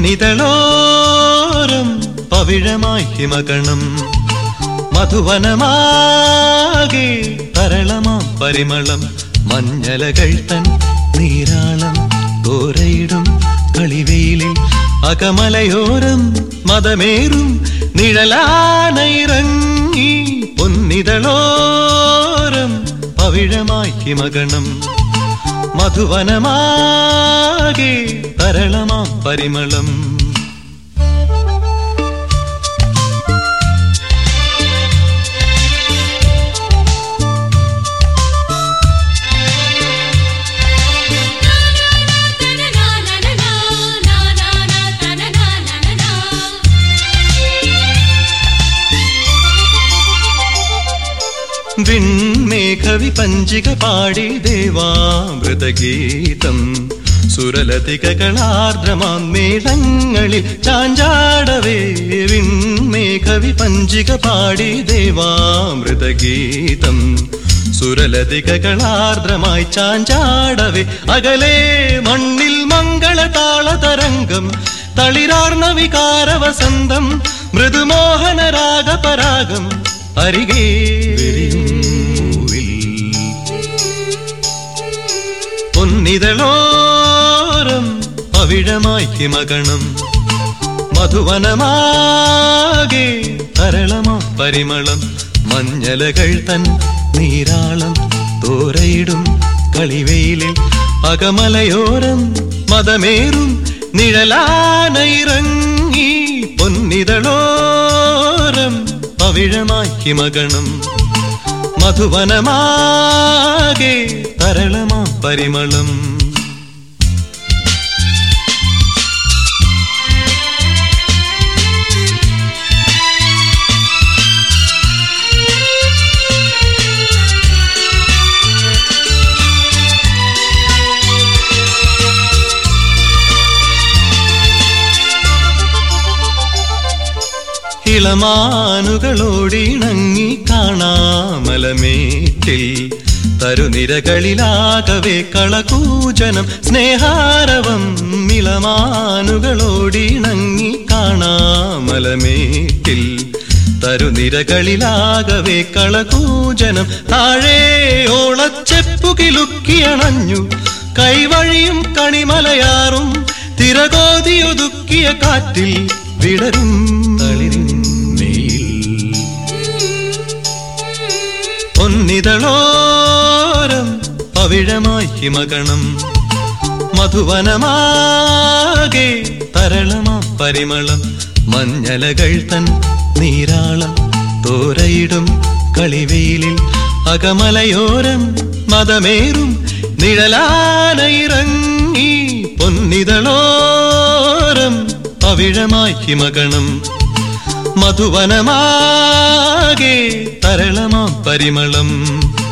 പൊന്നിതളോരം പവിഴമായി ഹിമകണം മധുവനമാകെ തരളമാം പരിമളം മഞ്ഞലകൾ തൻ നീരാളം തോരയിടും കളിവെയിലിൽ അകമലയോരം മതമേറും നിഴലാനയിറങ്ങി പൊന്നിതളോരം പവിഴമായി ഹിമകണം മധുവനമാകെ തരളമാം പരിമളം വിൺമേഘവി പഞ്ചിക പാടി ദേവാമൃതഗീതം സുരലതികളാർദ്രമാം മേളങ്ങളിൽ ചാഞ്ചാടവേ വിൺമേഘവി പഞ്ചിക പാടി ദേവാമൃതഗീതം സുരലതികളാർദ്രമായി ചാഞ്ചാടവേ അകലെ മണ്ണിൽ മംഗളതാള തരംഗം തളിരാർന്ന വികാര വസന്തം മൃദുമോഹന രാഗപരാഗം അരികെ വിരിയൂവിൽ പൊന്നിതളോരം പവിഴമായി ഹിമകണം മധുവനമാകെ തരളമാ പരിമളം മഞ്ഞലകൾ തൻ നീരാളം തോരയിടും കളിവെയിലിൽ അകമലയോരം മതമേറും നിഴലാനയിറങ്ങി പൊന്നിതളോരം പവിഴമായി ഹിമഗണം മധുവനമാകെ തരളമാ പരിമളം ഇളമാനുകളോടിണങ്ങി കാണാമലമേറ്റിൽ തരുനിരകളിലാകവേ കളകൂജനം സ്നേഹാരവം ഇളമാനുകളോടിണങ്ങി കാണാമലമേറ്റിൽ തരുനിരകളിലാകവേ കളകൂജനം താഴെ ഓളച്ചെപ്പുകിലുക്കിയണഞ്ഞു കൈവഴിയും കണിമലയാറും തിരകോതിയൊതുക്കിയ കാറ്റിൽ വിടരും തളിരിൻ മെയിൽ പൊന്നിതളോരം പവിഴമായി ഹിമകണം മധുവനമാകെ തരളമാ പരിമളം മഞ്ഞലകൾ തൻ നീരാളം തോരയിടും കളിവെയിലിൽ അകമലയോരം മതമേറും നിഴലാനയിറങ്ങി പൊന്നിതളോരം പവിഴമായി ഹിമകണം മധുവനമാകെ തരളമാം പരിമളം